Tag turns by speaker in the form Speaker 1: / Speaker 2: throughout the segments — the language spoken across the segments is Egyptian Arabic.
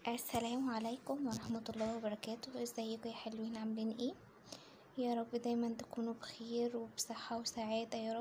Speaker 1: السلام عليكم ورحمة الله وبركاته ازيكم يا حلوين عاملين ايه يا رب دايما تكونوا بخير وبصحة وسعادة يا رب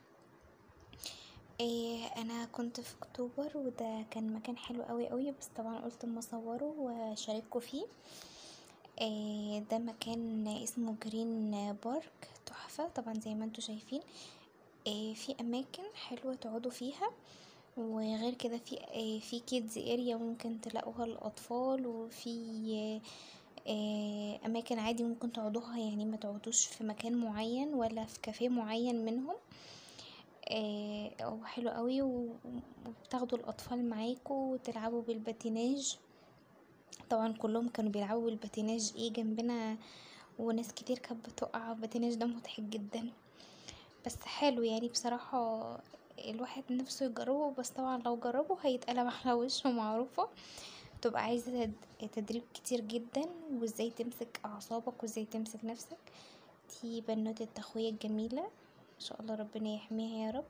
Speaker 1: إيه انا كنت في اكتوبر وده كان مكان حلو قوي قوي بس طبعا قلت اما اصوره واشارككم فيه إيه ده مكان اسمه جرين بارك تحفة طبعا زي ما انتوا شايفين إيه في اماكن حلوة تقعدوا فيها وغير كده في آه، في كيدز اريا ممكن تلاقوها للاطفال وفي آه، اماكن عادي ممكن تقعدوها يعني ما تقعدوش في مكان معين ولا في كافيه معين منهم آه، هو حلو قوي و- وبتاخدوا الاطفال معاكوا وتلعبوا بالباتيناج طبعا كلهم كانوا بيلعبوا بالباتيناج ايه جنبنا وناس كتير كانت بتقع الباتيناج ده مضحك جدا بس حلو يعني بصراحة الواحد نفسه يجربه بس طبعا لو جربه هيتقلب على وشه معروفة تبقى عايزة تد- تدريب كتير جدا وازاي تمسك اعصابك وازاي تمسك نفسك دي بنوتة اخويا الجميلة ان شاء الله ربنا يحميها يا رب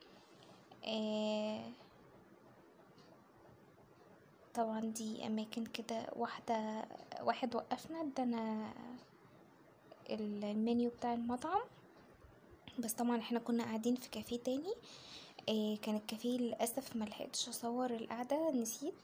Speaker 1: آه طبعا دي اماكن كده واحدة واحد وقفنا ادانا المنيو بتاع المطعم بس طبعا احنا كنا قاعدين في كافيه تاني إيه كان الكافيه للاسف ما لحقتش اصور القعده نسيت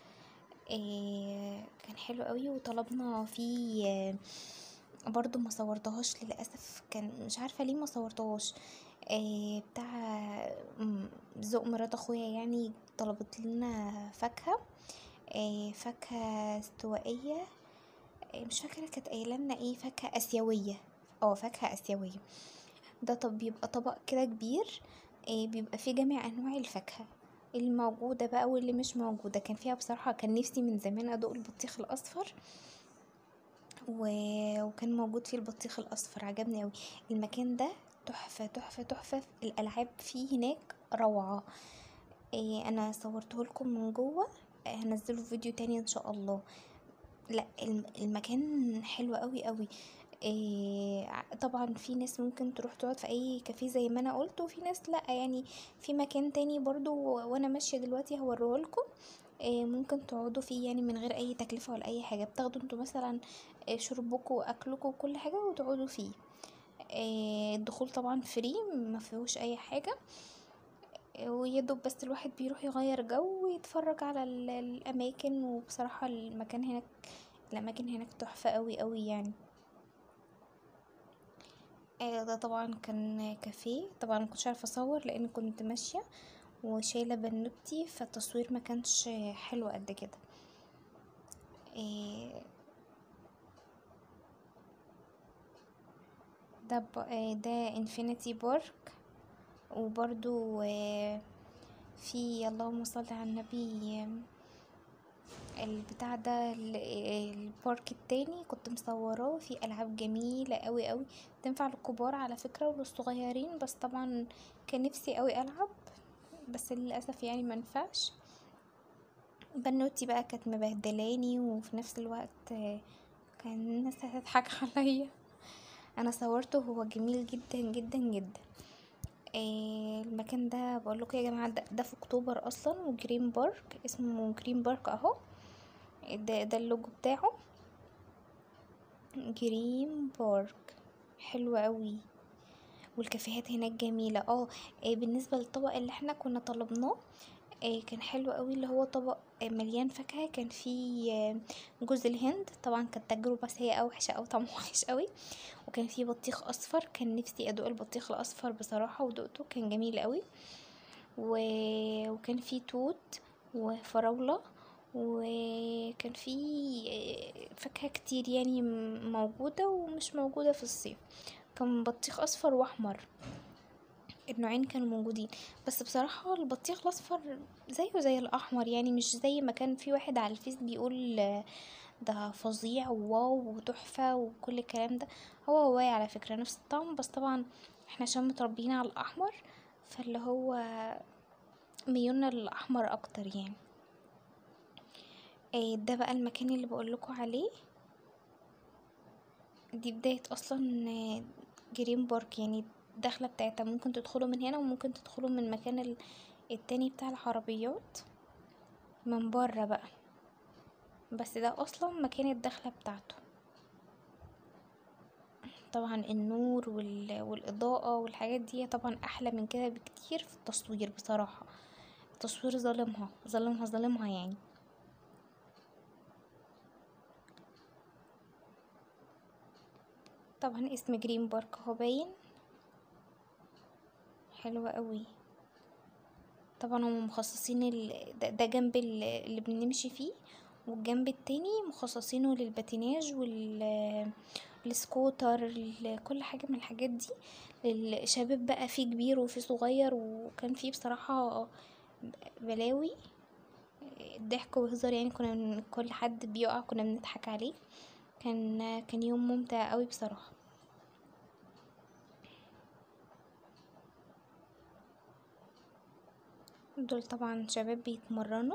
Speaker 1: إيه كان حلو قوي وطلبنا فيه آه، برضو ما صورتهاش للاسف كان مش عارفه ليه ما صورتهاش إيه بتاع م- ذوق مرات اخويا يعني طلبت لنا فاكهه إيه فاكهه استوائيه إيه مش فاكره كانت قايله لنا ايه فاكهه اسيويه اه فاكهه اسيويه ده طب بيبقى طبق كده كبير آه، بيبقى فيه جميع انواع الفاكهه الموجوده بقى واللي مش موجوده كان فيها بصراحه كان نفسي من زمان ادوق البطيخ الاصفر و... وكان موجود فيه البطيخ الاصفر عجبني قوي المكان ده تحفه تحفه تحفه الالعاب فيه هناك روعه إيه انا صورته لكم من جوه آه، هنزله فيديو تاني ان شاء الله لا الم- المكان حلو قوي قوي إيه ع- طبعا في ناس ممكن تروح تقعد في اي كافيه زي ما انا قلت وفي ناس لا يعني في مكان تاني برضو وانا ماشيه دلوقتي هوريه لكم إيه ممكن تقعدوا فيه يعني من غير اي تكلفه ولا اي حاجه بتاخدوا انتوا مثلا إيه شربكم واكلكم وكل حاجه وتقعدوا فيه إيه الدخول طبعا فري ما فيهوش اي حاجه إيه ويدوب بس الواحد بيروح يغير جو ويتفرج على ال- الاماكن وبصراحه المكان هناك الاماكن هناك تحفه قوي قوي يعني آه، ده طبعا كان كافيه طبعا ما كنتش عارفه اصور لان كنت ماشيه وشايله بنوتي فالتصوير ما كانش حلو قد كده آه، ده ب... آه، ده انفينيتي بارك وبرضو آه، في اللهم صل على النبي آه، البتاع ده ال- البارك التاني كنت مصوراه في العاب جميله قوي قوي تنفع للكبار على فكره وللصغيرين بس طبعا كان نفسي قوي العب بس للاسف يعني منفعش بنوتي بقى كانت مبهدلاني وفي نفس الوقت آه، كان الناس هتضحك عليا انا صورته هو جميل جدا جدا جدا آه، المكان ده بقول لكم يا جماعه ده, ده في اكتوبر اصلا وجرين بارك اسمه جرين بارك اهو ده ده اللوجو بتاعه جرين بارك حلو قوي والكافيهات هناك جميلة اه آه، بالنسبة للطبق اللي احنا كنا طلبناه آه، كان حلو قوي اللي هو طبق آه، مليان فاكهة كان فيه آه، جوز الهند طبعا كانت تجربة سيئة وحشة أوي طعمه وحش قوي وكان فيه بطيخ أصفر كان نفسي أدوق البطيخ الأصفر بصراحة ودقته كان جميل قوي و... وكان فيه توت وفراولة وكان فيه آه، فاكهة كتير يعني م- موجودة ومش موجودة في الصيف كان بطيخ أصفر وأحمر النوعين كانوا موجودين بس بصراحة البطيخ الأصفر زيه زي الأحمر يعني مش زي ما كان في واحد على الفيس بيقول آه، ده فظيع وواو وتحفة وكل الكلام ده هو هو على فكرة نفس الطعم بس طبعا احنا عشان متربيين على الأحمر فاللي هو ميولنا للأحمر أكتر يعني آه، ده بقى المكان اللي بقولكوا عليه دي بداية أصلا آه، جرين بارك يعني الدخلة بتاعتها ممكن تدخلوا من هنا وممكن تدخلوا من المكان ال- التاني بتاع العربيات من بره بقى بس ده اصلا مكان الدخلة بتاعته طبعا النور وال... والاضاءة والحاجات دي طبعا احلى من كده بكتير في التصوير بصراحة التصوير ظالمها ظالمها ظالمها يعني طبعا اسم جرين بارك اهو باين حلوة قوي طبعا هم مخصصين ال... ده, ده جنب ال- اللي بنمشي فيه والجنب التاني مخصصينه للباتيناج وال السكوتر ال- كل حاجة من الحاجات دي للشباب بقى في كبير وفي صغير وكان في بصراحة بلاوي ضحك وهزار يعني كنا من كل حد بيقع كنا بنضحك عليه كان كان يوم ممتع قوي بصراحة دول طبعا شباب بيتمرنوا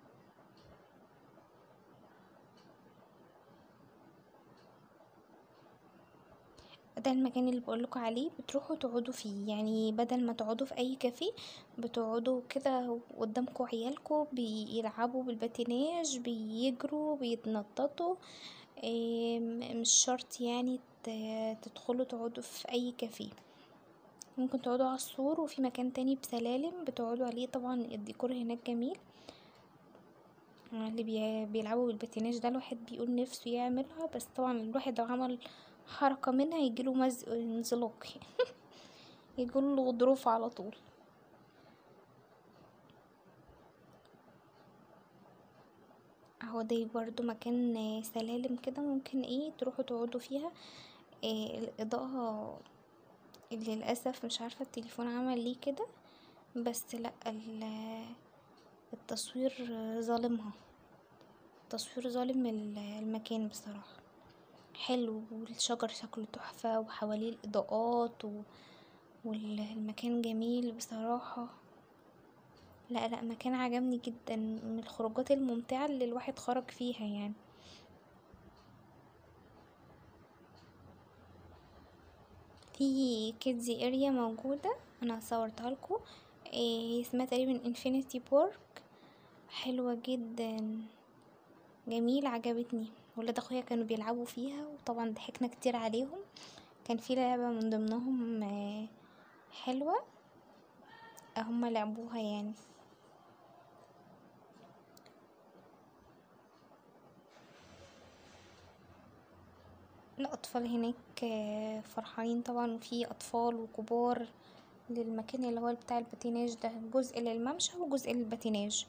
Speaker 1: ده المكان اللي بقولكوا عليه بتروحوا تقعدوا فيه يعني بدل ما تقعدوا في اي كافيه بتقعدوا كده قدامكوا عيالكوا بيلعبوا بالباتيناج بيجروا بيتنططوا إيه، م- مش شرط يعني ت- تدخلوا تقعدوا في اي كافيه ممكن تقعدوا على السور وفي مكان تاني بسلالم بتقعدوا عليه طبعا الديكور هناك جميل اللي بي... بيلعبوا بالباتيناج ده الواحد بيقول نفسه يعملها بس طبعا الواحد لو عمل حركة منها يجيله مزق انزلاق يجيله غضروف على طول اهو ده برضو مكان آه، سلالم كده ممكن ايه تروحوا تقعدوا فيها إيه الإضاءة اللي للأسف مش عارفة التليفون عمل ليه كده بس لا ال- التصوير ظالمها التصوير ظالم ال- المكان بصراحة حلو والشجر شكله تحفة وحواليه الإضاءات و... والمكان جميل بصراحة لا لا مكان عجبني جدا من الخروجات الممتعة اللي الواحد خرج فيها يعني في كيدزي اريا موجودة انا صورتها لكم هي اسمها تقريبا انفينيتي بارك حلوة جدا جميلة عجبتني ولاد اخويا كانوا بيلعبوا فيها وطبعا ضحكنا كتير عليهم كان في لعبة من ضمنهم آه، حلوة هما لعبوها يعني الأطفال هناك آه، فرحانين طبعا وفي أطفال وكبار للمكان اللي هو بتاع الباتيناج ده جزء للممشى وجزء للباتيناج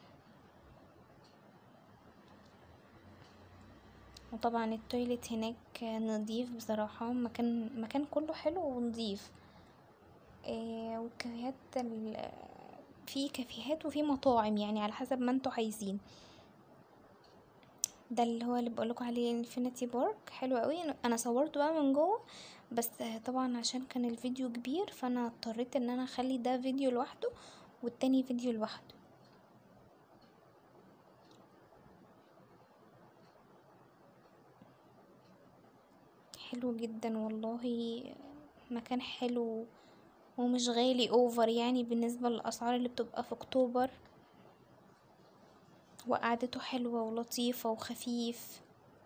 Speaker 1: وطبعا التويليت هناك نضيف بصراحة مكان مكان كله حلو ونضيف آه، والكافيهات ال- في كافيهات وفي مطاعم يعني على حسب ما انتوا عايزين ده اللي هو اللي بقولكوا عليه انفينيتي بارك حلو قوي انا صورته بقى من جوه بس طبعا عشان كان الفيديو كبير فانا اضطريت ان انا اخلي ده فيديو لوحده والتاني فيديو لوحده حلو جدا والله مكان حلو ومش غالي اوفر يعني بالنسبة للأسعار اللي بتبقى في اكتوبر وقعدته حلوة ولطيفة وخفيف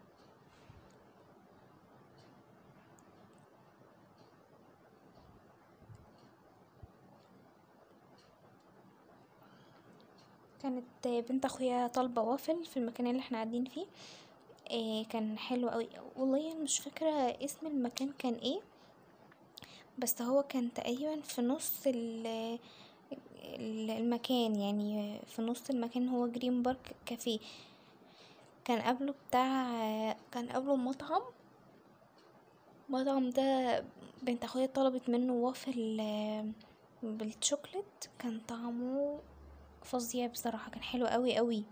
Speaker 1: كانت بنت اخويا طالبة وافل في المكان اللي احنا قاعدين فيه إيه كان حلو قوي والله أنا مش فاكرة اسم المكان كان ايه بس هو كان تقريبا في نص ال ال- المكان يعني في نص المكان هو جرين بارك كافيه كان قبله بتاع كان قبله مطعم المطعم ده بنت اخويا طلبت منه وافل آه، بالشوكليت كان طعمه فظيع بصراحة كان حلو قوي قوي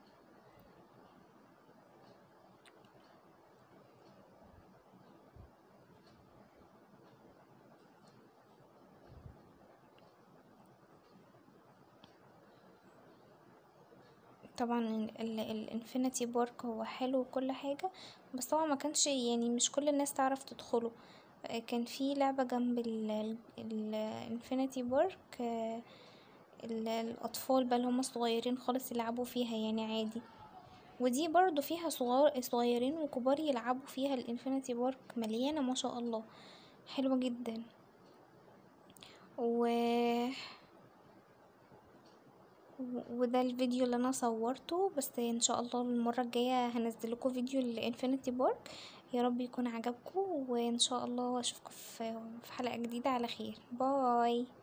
Speaker 1: طبعا الانفينيتي بارك هو حلو وكل حاجة بس طبعا ما كانش يعني مش كل الناس تعرف تدخله آه، كان في لعبة جنب الانفينيتي بارك الاطفال بقى اللي هم صغيرين خالص يلعبوا فيها يعني عادي ودي برضو فيها صغار صغيرين وكبار يلعبوا فيها الانفينيتي بارك مليانة ما شاء الله حلوة جدا و وده الفيديو اللي انا صورته بس ان شاء الله المرة الجاية هنزل لكم فيديو الانفينيتي بارك يا رب يكون عجبكم وان شاء الله اشوفكم في في حلقة جديدة على خير باي